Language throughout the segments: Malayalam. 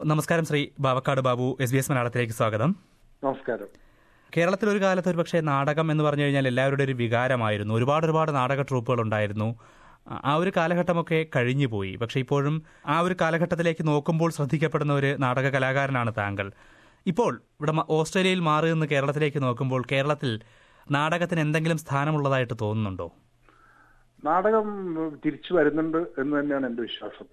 നമസ്കാരം Shri Bavakkad Babu S B S മലയാളത്തിലേക്ക് സ്വാഗതം നമസ്കാരം കേരളത്തിൽ ഒരു കാലത്ത് ഒരു പക്ഷേ നാടകം എന്ന് പറഞ്ഞു കഴിഞ്ഞാൽ എല്ലാവരുടെ ഒരു വികാരമായിരുന്നു ഒരുപാട് ഒരുപാട് നാടക ട്രൂപ്പുകൾ ഉണ്ടായിരുന്നു ആ ഒരു കാലഘട്ടമൊക്കെ കഴിഞ്ഞു പോയി പക്ഷേ ഇപ്പോഴും ആ ഒരു കാലഘട്ടത്തിലേക്ക് നോക്കുമ്പോൾ ശ്രദ്ധിക്കപ്പെടുന്ന ഒരു നാടക കലാകാരനാണ് താങ്കൾ ഇപ്പോൾ ഇവിടെ മ- ഓസ്ട്രേലിയയിൽ മാറി നിന്ന് കേരളത്തിലേക്ക് നോക്കുമ്പോൾ കേരളത്തിൽ നാടകത്തിന് എന്തെങ്കിലും സ്ഥാനമുള്ളതായിട്ട് തോന്നുന്നുണ്ടോ നാടകം തിരിച്ചു വരുന്നുണ്ട് എന്ന് തന്നെയാണ് എന്റെ വിശ്വാസം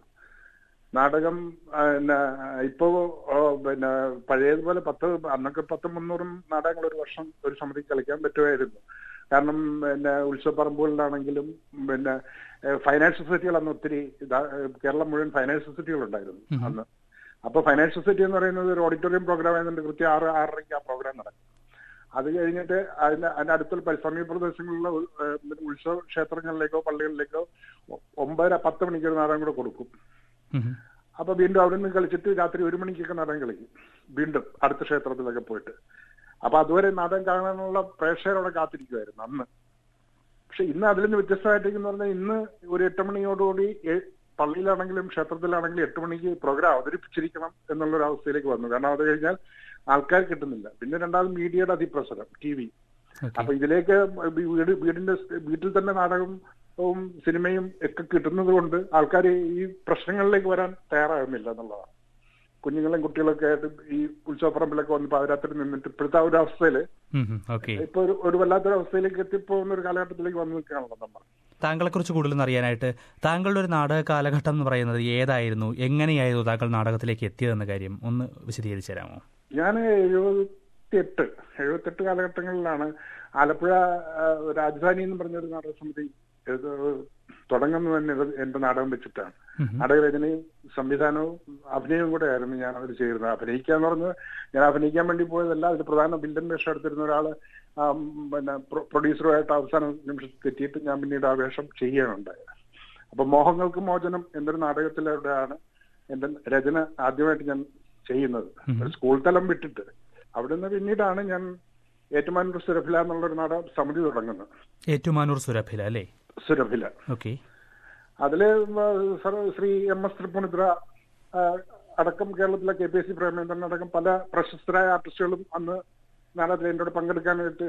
നാടകം ആ, പിന്നെ ഇപ്പോ ഓ, പിന്നെ പഴയതുപോലെ പത്ത് അന്നൊക്കെ പത്ത് മുന്നൂറും നാടകങ്ങൾ ഒരു വർഷം ഒരു സമിതിക്ക് കളിക്കാൻ പറ്റുമായിരുന്നു കാരണം പിന്നെ ഉത്സവപ്പറമ്പുകളിലാണെങ്കിലും പിന്നെ ഫൈനാൻസ് സൊസൈറ്റികൾ അന്ന് ഒത്തിരി ഇതാ- കേരളം മുഴുവൻ ഫൈനാൻസ് സൊസൈറ്റികൾ ഉണ്ടായിരുന്നു അന്ന് അപ്പൊ ഫൈനാൻസ് സൊസൈറ്റി എന്ന് പറയുന്നത് ഒരു ഓഡിറ്റോറിയം പ്രോഗ്രാം ആയതുകൊണ്ട് കൃത്യം ആറ് ആറരയ്ക്ക് ആ പ്രോഗ്രാം നടക്കും അത് കഴിഞ്ഞിട്ട് അതിന്റെ അതിന്റെ അടുത്തുള്ള പരി- സമീപ പ്രദേശങ്ങളിലുള്ള ഉ- ഏഹ് പിന്നെ ഉത്സവ ക്ഷേത്രങ്ങളിലേക്കോ പള്ളികളിലേക്കോ ഒ- ഒമ്പതര പത്ത് മണിക്കൊരു നാടകം കൂടെ കൊടുക്കും ഉം. അപ്പൊ വീണ്ടും അവിടെ നിന്ന് കളിച്ചിട്ട് രാത്രി ഒരു മണിക്കൊക്കെ നാടകം കളിക്കും വീണ്ടും അടുത്ത ക്ഷേത്രത്തിലൊക്കെ പോയിട്ട് അപ്പൊ അതുവരെ നാടകം കാണാനുള്ള പ്രേക്ഷകരോടെ കാത്തിരിക്കുമായിരുന്നു അന്ന് പക്ഷെ ഇന്ന് അതിൽ നിന്ന് വ്യത്യസ്തമായിട്ടേക്കെന്ന് പറഞ്ഞാൽ ഇന്ന് ഒരു എട്ട് മണിയോടുകൂടി ഏ- പള്ളിയിലാണെങ്കിലും ക്ഷേത്രത്തിലാണെങ്കിലും എട്ട് മണിക്ക് പ്രോഗ്രാം അവതരിപ്പിച്ചിരിക്കണം എന്നുള്ള ഒരു അവസ്ഥയിലേക്ക് വന്നു കാരണം അത് കഴിഞ്ഞാൽ ആൾക്കാർ കിട്ടുന്നില്ല പിന്നെ രണ്ടാമത് മീഡിയയുടെ അതിപ്രസരം ടി വി ഓക്കെ അപ്പൊ ഇതിലേക്ക് വീട് വീടിന്റെ വീട്ടിൽ തന്നെ നാടകവും സിനിമയും ഒക്കെ കിട്ടുന്നത് കൊണ്ട് ആൾക്കാർ ഈ പ്രശ്നങ്ങളിലേക്ക് വരാൻ തയ്യാറാകുന്നില്ല എന്നുള്ളതാണ് കുഞ്ഞുങ്ങളും കുട്ടികളൊക്കെ ആയിട്ട് ഈ ഉത്സവപ്പറമ്പിലൊക്കെ വന്ന് പാതിരാത്രി നിന്നിട്ട് ഇപ്പോഴത്തെ ആ ഒരു അവസ്ഥയില് ഓക്കെ ഇപ്പൊ ഒരു ഒരു വല്ലാത്തൊരു അവസ്ഥയിലേക്ക് എത്തിപ്പോകുന്ന ഒരു കാലഘട്ടത്തിലേക്ക് വന്നു നിൽക്കുകയാണല്ലോ നമ്മൾ താങ്കളെക്കുറിച്ച് കൂടുതലൊന്നും അറിയാനായിട്ട് താങ്കളുടെ ഒരു നാടക കാലഘട്ടം എന്ന് പറയുന്നത് ഏതായിരുന്നു എങ്ങനെയായിരുന്നു താങ്കൾ നാടകത്തിലേക്ക് എത്തിയതെന്ന കാര്യം ഒന്ന് വിശദീകരിച്ചു തരാമോ ഞാൻ എഴുപത്തിയെട്ട് എഴുപത്തെട്ട് കാലഘട്ടങ്ങളിലാണ് ആലപ്പുഴ ആ, രാജധാനി എന്ന് പറഞ്ഞൊരു നാടക സമിതി ഇത് തുടങ്ങുന്നത് തന്നെ ഇത് എന്റെ നാടകം വെച്ചിട്ടാണ് നാടകരചനയും സംവിധാനവും അഭിനയവും കൂടെ ആയിരുന്നു ഞാൻ അവർ ചെയ്യുന്നത് അഭിനയിക്കുക എന്ന് പറഞ്ഞത് ഞാൻ അഭിനയിക്കാൻ വേണ്ടി പോയതല്ല അതിൽ പ്രധാന വില്ലൻ വേഷം എടുത്തിരുന്ന ഒരാള് ആ, ഉം, പിന്നെ പ്രൊ- പ്രൊഡ്യൂസറുമായിട്ട് അവസാന നിമിഷത്തിൽ തെറ്റിയിട്ട് ഞാൻ പിന്നീട് ആ വേഷം ചെയ്യുകയാണുണ്ടായത് അപ്പൊ മോഹങ്ങൾക്ക് മോചനം എന്നൊരു നാടകത്തിലൂടെയാണ് എന്റെ രചന ആദ്യമായിട്ട് ഞാൻ ചെയ്യുന്നത് ഒരു സ്കൂൾ തലം വിട്ടിട്ട് അവിടുന്ന് പിന്നീടാണ് ഞാൻ ഏറ്റുമാനൂർ സുരഭില എന്നുള്ളൊരു നാടക സമിതി തുടങ്ങുന്നത് ഏറ്റുമാനൂർ സുരഭില അല്ലേ സുരഭില ഓക്കെ അതില് വ- sir Shri M S Tripunithura ആ, അടക്കം കേരളത്തിലെ K P S C Premendran അടക്കം പല പ്രശസ്തരായ ആർട്ടിസ്റ്റുകളും അന്ന് നാടകത്തിൽ എന്നോട് പങ്കെടുക്കാനായിട്ട്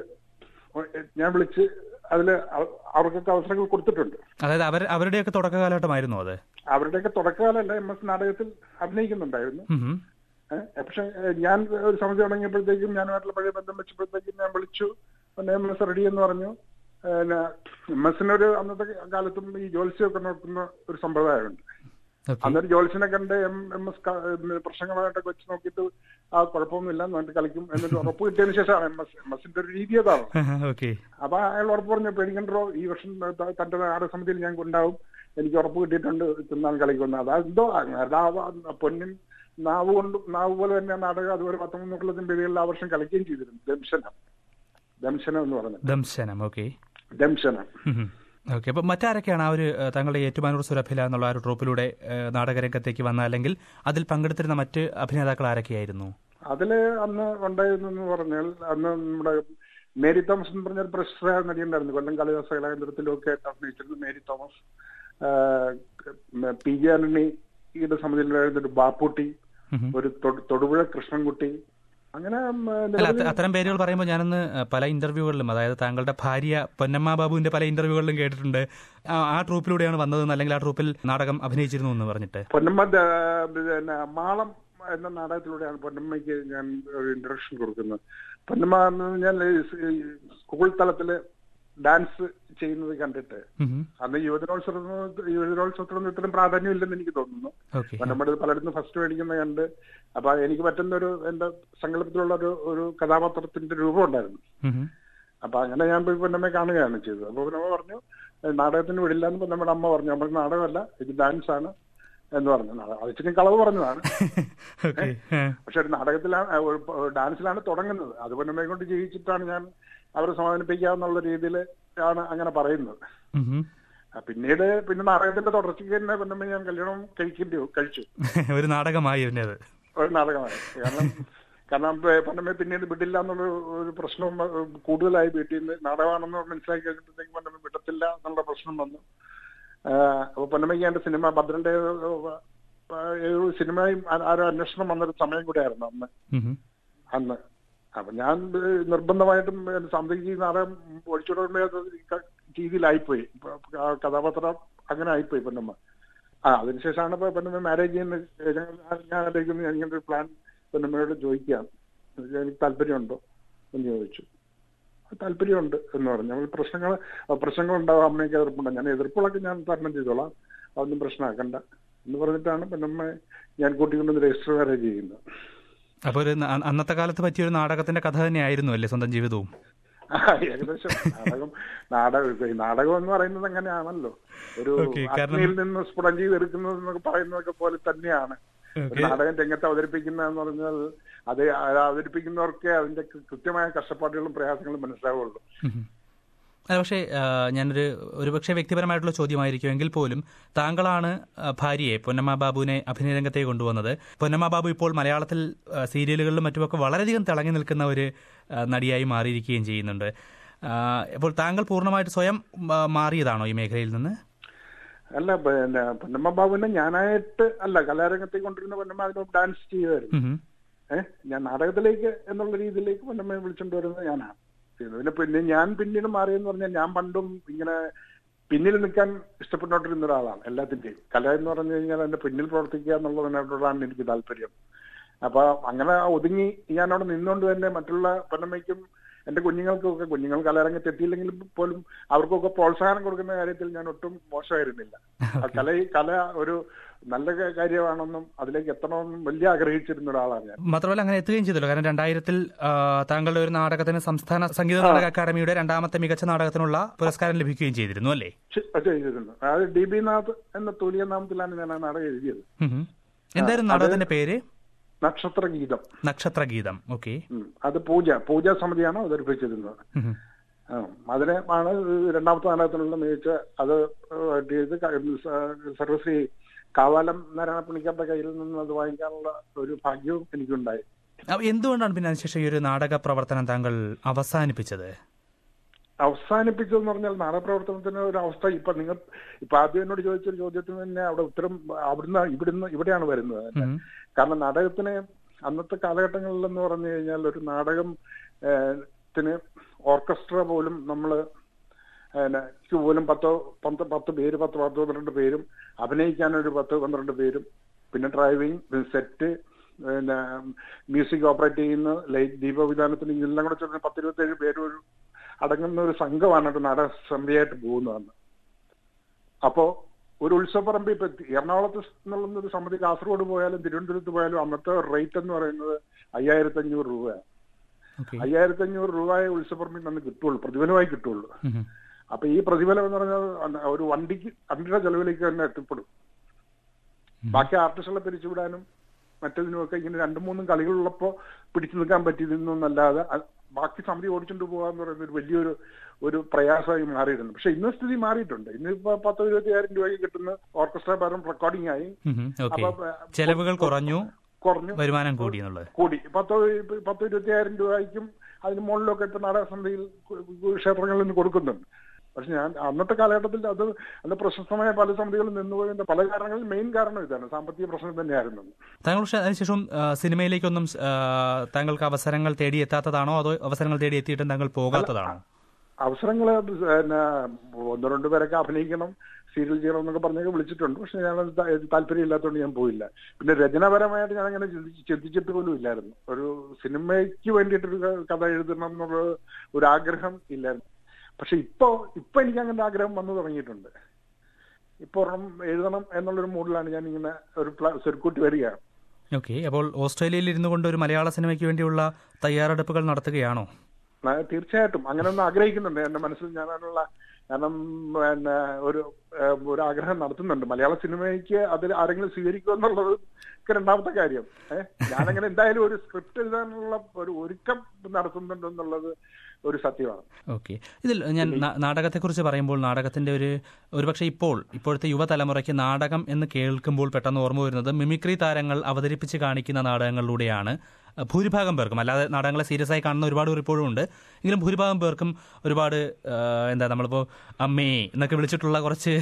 ഞാൻ വിളിച്ച് അതില് അവ- അവർക്കൊക്കെ അവസരങ്ങൾ കൊടുത്തിട്ടുണ്ട് അതായത് അവർ അവരുടെയൊക്കെ തുടക്ക കാലഘട്ടമായിരുന്നു അത് അവരുടെയൊക്കെ തുടക്കകാലമല്ല എം എസ് നാടകത്തിൽ അഭിനയിക്കുന്നുണ്ടായിരുന്നു ഉം. ഏഹ് പക്ഷെ ഏഹ് ഞാൻ ഒരു സമിതി തുടങ്ങിയപ്പോഴത്തേക്കും ഞാനുമായിട്ടുള്ള പഴയ ബന്ധം വെച്ചപ്പോഴത്തേക്കും ഞാൻ വിളിച്ചു പിന്നെ എം എസ് റെഡി എന്ന് പറഞ്ഞു പിന്നെ എം എസിനൊരു അന്നത്തെ കാലത്തും ഈ ജോത്സ്യമൊക്കെ നോക്കുന്ന ഒരു സമ്പ്രദായമുണ്ട് ഓക്കെ അന്നൊരു ജോത്സ്യനെ കണ്ട് എം എം എസ് ക- ഏഹ് പ്രശ്നങ്ങളായിട്ടൊക്കെ വെച്ച് നോക്കിയിട്ട് ആ കുഴപ്പമൊന്നുമില്ല എന്നിട്ട് കളിക്കും എന്നിട്ട് ഉറപ്പ് കിട്ടിയതിന് ശേഷമാണ് എം എസ് എം എസിന്റെ ഒരു രീതി അതാണ് ഓക്കെ അപ്പൊ അയാൾ ഉറപ്പ് പറഞ്ഞു പേടിക്കണ്ടോ ഈ വർഷം ത- തന്റെ നാടക സമിതിയിൽ ഞാൻ ഉണ്ടാവും എനിക്ക് ഉറപ്പ് കിട്ടിയിട്ടുണ്ട് തിന്നാൻ കളിക്കുന്ന അതെന്തോ അതാ പൊന്നിൻ നാവ് കൊണ്ട് നാവ് പോലെ തന്നെ നാടകം അതുപോലെ പത്തൊമ്പത് പേരുകളിൽ ആ വർഷം കളിക്കുകയും ചെയ്തിരുന്നു ദംശനം ദംശനം എന്ന് പറഞ്ഞത് ദംശനം ഓക്കെ ദംശനം ഓക്കെ അപ്പൊ മറ്റാരൊക്കെയാണ് ആ ഒരു ഏഹ്, താങ്കളുടെ ഏറ്റുമാനൂർ സുരഭില എന്നുള്ള ആ ഒരു ട്രൂപ്പിലൂടെ ഏഹ്, നാടകരംഗത്തേക്ക് വന്ന അല്ലെങ്കിൽ അതിൽ പങ്കെടുത്തിരുന്ന മറ്റ് അഭിനേതാക്കൾ ആരൊക്കെയായിരുന്നു അതില് അന്ന് ഉണ്ടായിരുന്നെന്ന് പറഞ്ഞാൽ അന്ന് നമ്മുടെ മേരി തോമസ് എന്ന് പറഞ്ഞ ഒരു പ്രശസ്തരായ നടി ഉണ്ടായിരുന്നു കൊല്ലം കാളിദാസ കലാകേന്ദ്രത്തിലും ഒക്കെ ആയിട്ട് അഭിനയിച്ചിരുന്നു മേരി തോമസ് ആഹ് പി ജെ ആന്റണിയുടെ സമിതിയിലുണ്ടായിരുന്ന ഒരു ബാപ്പുട്ടി ഉം. ഒരു തൊടു- തൊടുപുഴ കൃഷ്ണൻകുട്ടി അങ്ങനെ ഉം, അല്ല നിരവധി- അത്ത- അത്തരം പേരുകൾ പറയുമ്പോൾ ഞാനൊന്ന് ഏഹ്, പല ഇന്റർവ്യൂകളിലും അതായത് താങ്കളുടെ ഭാര്യ പൊന്നമ്മ ബാബുവിന്റെ പല ഇന്റർവ്യൂകളിലും കേട്ടിട്ടുണ്ട് ആ ആ ട്രൂപ്പിലൂടെയാണ് വന്നതെന്ന് അല്ലെങ്കിൽ ആ ട്രൂപ്പിൽ നാടകം അഭിനയിച്ചിരുന്നു എന്ന് പറഞ്ഞിട്ട് പൊന്നമ്മ ദ- പിന്നെ മാളം എന്ന നാടകത്തിലൂടെയാണ് പൊന്നമ്മയ്ക്ക് ഞാൻ ഒരു ഇൻട്രഡക്ഷൻ കൊടുക്കുന്നത് പൊന്നമ്മ എന്ന് ഞാൻ ഈ സ്കൂൾ തലത്തില് ഡാൻസ് ചെയ്യുന്നത് കണ്ടിട്ട് ഉം. അന്ന് യുവജനോത്സവം യുവജനോത്സവത്തിനൊന്നും ഇത്രയും പ്രാധാന്യം ഇല്ലെന്ന് എനിക്ക് തോന്നുന്നു ഓക്കെ നമ്മുടെ പലയിടത്തും ഫസ്റ്റ് മേടിക്കുന്ന കണ്ട് അപ്പൊ എനിക്ക് പറ്റുന്ന ഒരു എന്റെ സങ്കല്പത്തിലുള്ള ഒരു ഒരു കഥാപാത്രത്തിന്റെ രൂപം ഉണ്ടായിരുന്നു ഉം. അപ്പൊ അങ്ങനെ ഞാൻ പോയി പൊന്നമ്മയെ കാണുകയാണ് ചെയ്തത് അപ്പൊ പൊന്നമ്മ പറഞ്ഞു "ഏ, നാടകത്തിന് വിടില്ല എന്ന് നമ്മുടെ അമ്മ പറഞ്ഞു നമ്മൾ നാടകമല്ല ഇത് ഡാൻസ് ആണ് എന്ന് പറഞ്ഞു നാടകം അത് ഇച്ചിരി കളവ് പറഞ്ഞതാണ് ഓക്കെ ഏഹ്. പക്ഷെ ഒരു നാടകത്തിലാണ് ഏ, ഒരു പ- ഡാൻസിലാണ് തുടങ്ങുന്നത് അത് പൊന്നമ്മയെ കൊണ്ട് ജയിച്ചിട്ടാണ് ഞാൻ അവരെ സമാധാനിപ്പിക്കാന്നുള്ള രീതിയിൽ ആണ് അങ്ങനെ പറയുന്നത് ഉം. ആ, പിന്നീട് പിന്നെ നാടകത്തിന്റെ തുടർച്ചയ്ക്ക് തന്നെ പൊന്നമ്മ ഞാൻ കല്യാണം കഴിക്കേണ്ടി വ- കഴിച്ചു ഒരു നാടകമായി പിന്നെ അത് ഒരു നാടകമായി കാരണം കാരണം പൊന്നമ്മ പിന്നീട് വിടില്ല എന്നുള്ള ഒരു പ്രശ്നവും ഏഹ്, കൂടുതലായി വീട്ടിൽ നിന്ന് നാടകമാണെന്ന് മനസ്സിലാക്കി കഴിഞ്ഞപ്പോഴത്തേക്ക് പൊന്നമ്മ വിടത്തില്ല എന്നുള്ള പ്രശ്നം വന്നു ആഹ്, അപ്പൊ പൊന്നമ്മയ്ക്ക് എന്റെ സിനിമ ഭദ്രന്റെ ഏതോ സിനിമയും ആ- ആരോ അന്വേഷണം വന്നൊരു സമയം കൂടെയായിരുന്നു അന്ന് ഉം. അന്ന് അപ്പൊ ഞാൻ ഏഹ്, നിർബന്ധമായിട്ടും ഏഹ്, സാമ്പത്തിക നാടകം ഒഴിച്ചുവിടേണ്ട രീതിയിലായിപ്പോയി ഇപ്പൊ ആ കഥാപാത്രം അങ്ങനെ ആയിപ്പോയി പൊന്നമ്മ ആ അതിനുശേഷമാണ് ഇപ്പൊ പൊന്നമ്മ മാരേജ് ചെയ്യുന്ന ഏഹ്, ഞാൻ- ഞാൻ ആലോചിക്കുന്നത് ഞാൻ ഇങ്ങനെ ഒരു പ്ലാൻ പൊന്നമ്മയോട് ചോദിക്കാം എനിക്ക് താല്പര്യമുണ്ടോ എന്ന് ചോദിച്ചു താല്പര്യമുണ്ട് എന്ന് പറഞ്ഞു നമ്മൾ പ്രശ്നങ്ങൾ പ്രശ്നങ്ങൾ ഉണ്ടാവും അമ്മയ്ക്ക് എതിർപ്പുണ്ടോ ഞാൻ എതിർപ്പുകളൊക്കെ ഞാൻ തരണം ചെയ്തോളാം അതൊന്നും പ്രശ്നമാക്കണ്ട എന്ന് പറഞ്ഞിട്ടാണ് പൊന്നമ്മ ഞാൻ കൂട്ടിക്കൊണ്ടുവന്ന് രജിസ്റ്റർ മാരേജ് ചെയ്യുന്നത് അപ്പൊ ഒരു ന- അന്നത്തെ കാലത്ത് പറ്റിയ ഒരു നാടകത്തിന്റെ കഥ തന്നെയായിരുന്നു അല്ലേ സ്വന്തം ജീവിതവും ആ, ഏകദേശം നാടകം നാടകം ഈ നാടകം എന്ന് പറയുന്നത് അങ്ങനെയാണല്ലോ ഒരു Okay, കാരണം- അഗ്നിയിൽ നിന്ന് സ്ഫുടം ചെയ്തെടുക്കുന്നത് എന്നൊക്കെ പറയുന്നതൊക്കെ പോലെ തന്നെയാണ് ഒരു Okay. നാടകം രംഗത്ത് അവതരിപ്പിക്കുന്നതെന്ന് പറഞ്ഞാൽ അത് അത് അവതരിപ്പിക്കുന്നവർക്ക് അതിന്റെ കൃ- കൃത്യമായ കഷ്ടപ്പാടുകളും പ്രയാസങ്ങളും മനസ്സിലാവുള്ളൂ ഉം. അല്ല പക്ഷേ ആ, ഞാനൊരു ഒരുപക്ഷെ വ്യക്തിപരമായിട്ടുള്ള ചോദ്യമായിരിക്കും എങ്കിൽ പോലും താങ്കളാണ് ആ, ഭാര്യയെ പൊന്നമ്മ ബാബുവിനെ അഭിനയ രംഗത്തേക്ക് കൊണ്ടുവന്നത് പൊന്നമ്മ ബാബു ഇപ്പോൾ മലയാളത്തിൽ ആ, സീരിയലുകളിലും മറ്റുമൊക്കെ വളരെയധികം തിളങ്ങി നിൽക്കുന്ന ഒരു ആ, നടിയായി മാറിയിരിക്കുകയും ചെയ്യുന്നുണ്ട് ആ, അപ്പോൾ താങ്കൾ പൂർണ്ണമായിട്ട് സ്വയം ആ, മാറിയതാണോ ഈ മേഖലയിൽ നിന്ന് അല്ല പിന്നെ പൊന്നമ്മ ബാബുവിനെ ഞാനായിട്ട് അല്ല കലാരംഗത്തേക്ക് കൊണ്ടിരുന്ന പൊന്നമ്മ അതിനോട് ഡാൻസ് ചെയ്യുമായിരുന്നു ഉം. ഏഹ് ഞാൻ നാടകത്തിലേക്ക് എന്നുള്ള രീതിയിലേക്ക് പൊന്നമ്മയെ വിളിച്ചോണ്ട് വരുന്നത് ഞാനാണ് പിന്നെ പിന്നെ ഞാൻ പിന്നീട് മാറിയെന്ന് പറഞ്ഞാൽ ഞാൻ പണ്ടും ഇങ്ങനെ പിന്നിൽ നിൽക്കാൻ ഇഷ്ടപ്പെട്ടുകൊണ്ടിരുന്ന ഒരാളാണ് എല്ലാത്തിന്റെയും കല എന്ന് പറഞ്ഞു കഴിഞ്ഞാൽ എന്റെ പിന്നിൽ പ്രവർത്തിക്കുക എന്നുള്ളതിനോടാണ് എനിക്ക് താല്പര്യം അപ്പൊ അങ്ങനെ ഒതുങ്ങി ഞാൻ അവിടെ നിന്നുകൊണ്ട് തന്നെ മറ്റുള്ള പൊന്നമ്മയ്ക്കും എന്റെ കുഞ്ഞുങ്ങൾക്കും ഒക്കെ കുഞ്ഞുങ്ങൾ കലാരംഗത്ത് എത്തിയില്ലെങ്കിൽ പോലും അവർക്കൊക്കെ പ്രോത്സാഹനം കൊടുക്കുന്ന കാര്യത്തിൽ ഞാൻ ഒട്ടും മോശമായിരുന്നില്ല ആ കല കല ഒരു നല്ല ക- കാര്യമാണെന്നും അതിലേക്ക് എത്തണമെന്നും വലിയ ആഗ്രഹിച്ചിരുന്ന ഒരാളാണ് ഞാൻ മാത്രമല്ല അങ്ങനെ എത്തുകയും ചെയ്തല്ലോ കാരണം രണ്ടായിരത്തിൽ ആ, താങ്കളുടെ ഒരു നാടകത്തിന് സംസ്ഥാന സംഗീത നാടക അക്കാദമിയുടെ രണ്ടാമത്തെ മികച്ച നാടകത്തിനുള്ള പുരസ്കാരം ലഭിക്കുകയും ചെയ്തിരുന്നു അല്ലേ ചെ- ചെയ്തിരുന്നു അത് ഡി ബി നാഥ് എന്ന തൂലിയ നാമത്തിലാണ് ഞാൻ ആ നാടകം എഴുതിയത് ഉം. എന്തായിരുന്നു നാടകത്തിന്റെ പേര് നക്ഷത്ര ഗീതം നക്ഷത്രഗീതം ഓക്കെ ഉം. അത് പൂജ പൂജാ സമിതിയാണ് അവതരിപ്പിച്ചിരുന്നത് ആ, അതിനെ ആണ് രണ്ടാമത്തെ നാടകത്തിനുള്ള മികച്ച അത് ഇത് ക- സ- സർവശ്രീ കാവാലം നാരായണ പണിക്കരുടെ കയ്യിൽ നിന്ന് അത് വാങ്ങിക്കാനുള്ള ഒരു ഭാഗ്യവും എനിക്കുണ്ടായി എന്തുകൊണ്ടാണ് പിന്നെ അതിനുശേഷം ഈ ഒരു നാടക പ്രവർത്തനം താങ്കൾ അവസാനിപ്പിച്ചത് അവസാനിപ്പിച്ചതെന്ന് പറഞ്ഞാൽ നാടകപ്രവർത്തനത്തിന് ഒരു അവസ്ഥ ഇപ്പൊ നിങ്ങൾ ഇപ്പൊ ആദ്യം എന്നോട് ചോദിച്ചൊരു ചോദ്യത്തിന് തന്നെ അവിടെ ഉത്തരം അവിടുന്ന് ഇവിടുന്ന് ഇവിടെയാണ് വരുന്നത് ഉം. കാരണം നാടകത്തിന് അന്നത്തെ കാലഘട്ടങ്ങളിലെന്ന് പറഞ്ഞു കഴിഞ്ഞാൽ ഒരു നാടകം ഏഹ്, ത്തിന് ഓർക്കസ്ട്ര പോലും നമ്മള് പിന്നെ ക്ക് പോലും പത്തോ പത്ത് പത്ത് പേര് പത്ത് പത്ത് പന്ത്രണ്ട് പേരും അഭിനയിക്കാൻ ഒരു പത്ത് പന്ത്രണ്ട് പേരും പിന്നെ ഡ്രൈവിംഗ് പിന്നെ സെറ്റ് പിന്നെ മ്യൂസിക് ഓപ്പറേറ്റ് ചെയ്യുന്ന ലൈറ്റ് ദീപവിധാനത്തിന് ഇതെല്ലാം കൂടെ ചേർന്ന് പത്തിരുപത്തേഴ് പേര് ഒരു അടങ്ങുന്ന ഒരു സംഘമാണ് ഒരു നാടക സന്ധ്യയായിട്ട് പോകുന്നതെന്ന് അപ്പോ ഒരു ഉത്സവപ്പറമ്പ് ഇപ്പൊ എറണാകുളത്ത് എന്നുള്ള ഒരു സമിതി കാസർഗോഡ് പോയാലും തിരുവനന്തപുരത്ത് പോയാലും അന്നത്തെ റേറ്റ് എന്ന് പറയുന്നത് അയ്യായിരത്തി അഞ്ഞൂറ് രൂപയാണ് ഓക്കെ അയ്യായിരത്തി അഞ്ഞൂറ് രൂപയെ ഉത്സവപ്പറമ്പിൽ നിന്ന് കിട്ടുള്ളൂ പ്രതിഫലമായി കിട്ടുള്ളൂ അപ്പൊ ഈ പ്രതിഫലം എന്ന് പറഞ്ഞാൽ അന്ന- ഒരു വണ്ടിക്ക് വണ്ടിയുടെ ചെലവിലേക്ക് തന്നെ എത്തിപ്പെടും ബാക്കി ആർട്ടിസ്റ്റുകളെ പിരിച്ചുവിടാനും മറ്റതിനുമൊക്കെ ഇങ്ങനെ രണ്ടും മൂന്നും കളികളുള്ളപ്പോ പിടിച്ചു നിൽക്കാൻ പറ്റിയിരുന്നല്ലാതെ അ- ബാക്കി സമിതി ഓടിച്ചുകൊണ്ട് പോകാന്ന് പറയുന്നത് ഒരു വലിയൊരു ഒരു പ്രയാസമായി മാറിയിരുന്നു പക്ഷെ ഇന്ന് സ്ഥിതി മാറിയിട്ടുണ്ട് ഇന്ന് ഇപ്പൊ പത്തോ ഇരുപത്തിയായിരം രൂപയ്ക്ക് കിട്ടുന്ന ഓർക്കസ്ട്ര പകരം റെക്കോർഡിംഗ് ആയി ഓക്കെ അപ്പൊ ചെലവുകൾ കുറഞ്ഞു കുറഞ്ഞു വരുമാനം കൂടി എന്നുള്ളത് കൂടി പത്തോ പത്തോ ഇരുപത്തിയായിരം രൂപയ്ക്കും അതിന് മുകളിലൊക്കെ ഇപ്പൊ നാടകസമിതിയിൽ ക്ഷേത്രങ്ങളിൽ നിന്ന് കൊടുക്കുന്നുണ്ട് പക്ഷെ ഞാൻ അന്നത്തെ കാലഘട്ടത്തിൽ അത് അന്ന് പ്രശസ്തമായ പല സമിതികളും നിന്നുപോയതിന്റെ പല കാരണങ്ങളിൽ മെയിൻ കാരണം ഇതാണ് സാമ്പത്തിക പ്രശ്നം തന്നെയായിരുന്നു താങ്കൾ പക്ഷേ അതിനുശേഷം ആ, സിനിമയിലേക്കൊന്നും ആ, താങ്കൾക്ക് അവസരങ്ങൾ തേടി എത്താത്തതാണോ അതോ അവസരങ്ങൾ തേടി എത്തിയിട്ടും താങ്കൾ പോകാത്തതാണോ അവസരങ്ങള് പിന്നെ ഒന്ന് രണ്ടു പേരൊക്കെ അഭിനയിക്കണം സീരിയൽ ചെയ്യണം എന്നൊക്കെ പറഞ്ഞൊക്കെ വിളിച്ചിട്ടുണ്ട് പക്ഷെ ഞാൻ താല്പര്യമില്ലാത്തതുകൊണ്ട് ഞാൻ പോയില്ല പിന്നെ രചനാപരമായിട്ട് ഞാൻ അങ്ങനെ ചിന്തിച്ച് ചിന്തിച്ചിട്ട് പോലും ഇല്ലായിരുന്നു ഒരു സിനിമയ്ക്ക് വേണ്ടിയിട്ടൊരു ക- കഥ എഴുതണം എന്നുള്ള ഒരു ആഗ്രഹം ഇല്ലായിരുന്നു പക്ഷെ ഇപ്പോ ഇപ്പൊ എനിക്ക് അങ്ങനെ ആഗ്രഹം വന്നു തുടങ്ങിയിട്ടുണ്ട് ഇപ്പൊ ഒരെണ്ണം എഴുതണം എന്നുള്ളൊരു മൂഡിലാണ് ഞാൻ ഇങ്ങനെ ഒരു പ്ല- സ്വരുക്കൂട്ടി വരികയാണ് ഓക്കെ അപ്പോൾ ഓസ്ട്രേലിയയിൽ ഇരുന്നു കൊണ്ട് ഒരു മലയാള സിനിമയ്ക്ക് വേണ്ടിയുള്ള തയ്യാറെടുപ്പുകൾ നടത്തുകയാണോ ന- തീർച്ചയായിട്ടും അങ്ങനെ ഒന്ന് ആഗ്രഹിക്കുന്നുണ്ട് എന്റെ മനസ്സിൽ ഞാൻ അതിനുള്ള കാരണം പിന്നെ ഒരു ഏഹ്, ഒരു ആഗ്രഹം നടത്തുന്നുണ്ട് മലയാള സിനിമയ്ക്ക് അതിൽ ആരെങ്കിലും സ്വീകരിക്കുക എന്നുള്ളത് ഒക്കെ രണ്ടാമത്തെ കാര്യം ഏഹ് ഞാനങ്ങനെ എന്തായാലും ഒരു സ്ക്രിപ്റ്റ് എഴുതാനുള്ള ഒരു ഒരുക്കം നടത്തുന്നുണ്ട് എന്നുള്ളത് ഒരു സത്യമാണ് ഓക്കെ ഇതിൽ ഞാൻ നാ- നാടകത്തെക്കുറിച്ച് പറയുമ്പോൾ നാടകത്തിന്റെ ഒരു ഒരുപക്ഷെ ഇപ്പോൾ ഇപ്പോഴത്തെ യുവതലമുറയ്ക്ക് നാടകം എന്ന് കേൾക്കുമ്പോൾ പെട്ടെന്ന് ഓർമ്മ വരുന്നത് മിമിക്രി താരങ്ങൾ അവതരിപ്പിച്ച് കാണിക്കുന്ന നാടകങ്ങളിലൂടെയാണ് അഹ് ഭൂരിഭാഗം പേർക്കും അല്ലാതെ നാടകങ്ങളെ സീരിയസ് ആയി കാണുന്ന ഒരുപാട് പേർ ഇപ്പോഴും ഉണ്ട് എങ്കിലും ഭൂരിഭാഗം പേർക്കും ഒരുപാട് ആഹ്, എന്താ നമ്മളിപ്പോൾ അമ്മേ എന്നൊക്കെ വിളിച്ചിട്ടുള്ള കുറച്ച്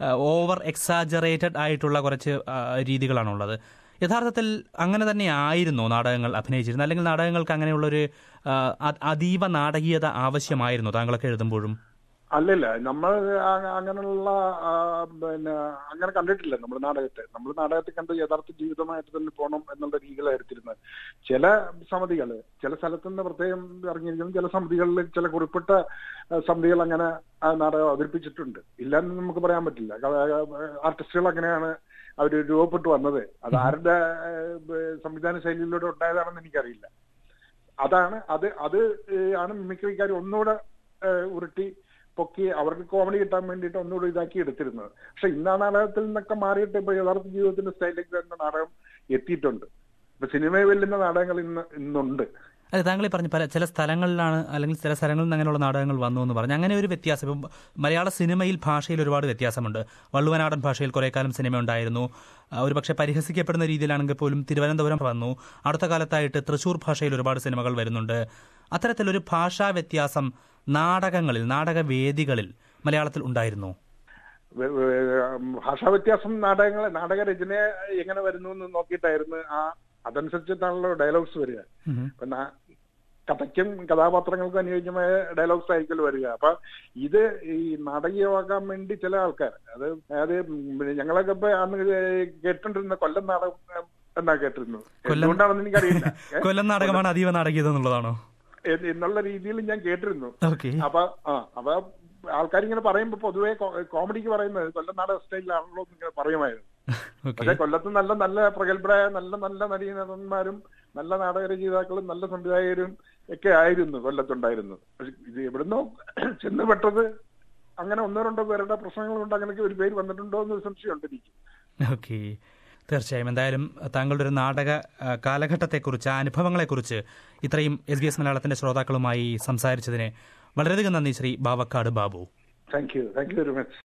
ഓവർ എക്സാജറേറ്റഡ് ആയിട്ടുള്ള കുറച്ച് ആഹ്, രീതികളാണുള്ളത് യഥാർത്ഥത്തിൽ അങ്ങനെ തന്നെ ആയിരുന്നോ നാടകങ്ങൾ അഭിനയിച്ചിരുന്നത് അല്ലെങ്കിൽ നാടകങ്ങൾക്ക് അങ്ങനെയുള്ളൊരു ആ, അ- അതീവ നാടകീയത ആവശ്യമായിരുന്നു താങ്കളൊക്കെ എഴുതുമ്പോഴും അല്ലല്ല നമ്മൾ ആ- അങ്ങനെയുള്ള ആ, പിന്നെ അങ്ങനെ കണ്ടിട്ടില്ല നമ്മൾ നാടകത്തെ നമ്മൾ നാടകത്തെ കണ്ട് യഥാർത്ഥ ജീവിതമായിട്ട് തന്നെ പോകണം എന്നുള്ള രീതിയിലായിരുത്തിരുന്നത് ചില സമിതികൾ ചില സ്ഥലത്തുനിന്ന് പ്രത്യേകം ഇറങ്ങിയിരിക്കുന്നു ചില സമിതികളിൽ ചില കുറിപ്പിട്ട ആ, സമിതികൾ അങ്ങനെ ആ നാടകം അവതരിപ്പിച്ചിട്ടുണ്ട് ഇല്ലാന്ന് നമുക്ക് പറയാൻ പറ്റില്ല ആർട്ടിസ്റ്റുകൾ അങ്ങനെയാണ് അവർ രൂപപ്പെട്ടു വന്നത് അത് ആരുടെ ആ, സംവിധാന ശൈലിയിലൂടെ ഉണ്ടായതാണെന്ന് എനിക്കറിയില്ല അതാണ് അത് അത് ഏഹ് ആണ് മിമിക്രിക്കാർ ഒന്നുകൂടെ ഏഹ് ഉരുട്ടി പൊക്കി അവർക്ക് കോമഡി കിട്ടാൻ വേണ്ടിയിട്ട് ഒന്നുകൂടെ ഇതാക്കി എടുത്തിരുന്നത് പക്ഷെ ഇന്ന് ആ നാടകത്തിൽ നിന്നൊക്കെ മാറിയിട്ട് ഇപ്പൊ യഥാർത്ഥ ജീവിതത്തിന്റെ സ്റ്റൈലിലേക്ക് തന്നെ നാടകം എത്തിയിട്ടുണ്ട് ഇപ്പൊ സിനിമയെ വെല്ലുന്ന നാടകങ്ങൾ ഇന്ന് ഇന്നുണ്ട് അതെ താങ്കൾ ഈ പറഞ്ഞ പല ചില സ്ഥലങ്ങളിലാണ് അല്ലെങ്കിൽ ചില സ്ഥലങ്ങളിൽ നിന്ന് അങ്ങനെയുള്ള നാടകങ്ങൾ വന്നു എന്ന് പറഞ്ഞു അങ്ങനെ ഒരു വ്യത്യാസം ഇപ്പം മലയാള സിനിമയിൽ ഭാഷയിൽ ഒരുപാട് വ്യത്യാസമുണ്ട് വള്ളുവനാടൻ ഭാഷയിൽ കുറേ കാലം സിനിമ ഉണ്ടായിരുന്നു ആ, ഒരുപക്ഷെ പരിഹസിക്കപ്പെടുന്ന രീതിയിലാണെങ്കിൽ പോലും തിരുവനന്തപുരം വന്നു അടുത്ത കാലത്തായിട്ട് തൃശൂർ ഭാഷയിൽ ഒരുപാട് സിനിമകൾ വരുന്നുണ്ട് അത്തരത്തിലൊരു ഭാഷാ വ്യത്യാസം നാടകങ്ങളിൽ നാടകവേദികളിൽ മലയാളത്തിൽ ഉണ്ടായിരുന്നു വെ- വെ- ഭാഷാ വ്യത്യാസം നാടകങ്ങൾ നാടകരചന എങ്ങനെ വരുന്നു എന്ന് നോക്കിയിട്ടായിരുന്നു ആ അതനുസരിച്ചിട്ടാണല്ലോ ഡയലോഗ്സ് വരിക ഇപ്പൊ നാ- കഥയ്ക്കും കഥാപാത്രങ്ങൾക്കും അനുയോജ്യമായ ഡയലോഗ്സ് ആയിരിക്കും വരിക അപ്പൊ ഇത് ഈ നാടകീയമാക്കാൻ വേണ്ടി ചില ആൾക്കാർ അത് അതായത് പിന്നെ ഞങ്ങളൊക്കെ ഇപ്പൊ അന്ന് കേട്ടിട്ടിരുന്ന കൊല്ലം നാടകം എന്നാ കേട്ടിരുന്നത് കൊല്ലം- എന്തുകൊണ്ടാണെന്ന് എനിക്കറിയില്ല ഏ? കൊല്ലം നാടകമാണ് അതീവ നാടകീയത എന്നുള്ളതാണോ എന്ന് എന്നുള്ള രീതിയിൽ ഞാൻ കേട്ടിരുന്നു ഓക്കെ അപ്പൊ ആ അപ്പൊ ആൾക്കാരിങ്ങനെ പറയുമ്പോ പൊതുവെ കോമഡിക്ക് പറയുന്നത് കൊല്ലം നാടക സ്റ്റൈലിലാണല്ലോ എന്ന് ഇങ്ങനെ പറയുമായിരുന്നു ഓക്കെ പക്ഷെ കൊല്ലത്ത് നല്ല നല്ല പ്രഗത്ഭരായ നല്ല നല്ല നടീനടന്മാരും നല്ല നാടകരചയിതാക്കളും നല്ല സംവിധായകരും ഒക്കെ ആയിരുന്നു കൊല്ലത്തുണ്ടായിരുന്നത് പക്ഷെ ഇത് എവിടുന്നോ ചെന്ന് പെട്ടത് അങ്ങനെ ഒന്നോ രണ്ടോ പേരുടെ പ്രശ്നങ്ങൾ കൊണ്ട് അങ്ങനെയൊക്കെ ഒരു പേര് വന്നിട്ടുണ്ടോ എന്ന് സംശയമുണ്ട് എനിക്ക് ഓക്കെ തീർച്ചയായും എന്തായാലും താങ്കളുടെ ഒരു നാടക ആ, കാലഘട്ടത്തെക്കുറിച്ച് ആ അനുഭവങ്ങളെക്കുറിച്ച് ഇത്രയും എസ് ബി എസ് മലയാളത്തിന്റെ ശ്രോതാക്കളുമായി സംസാരിച്ചതിന് വളരെയധികം നന്ദി Shri Bavakkad Babu thank you thank you very much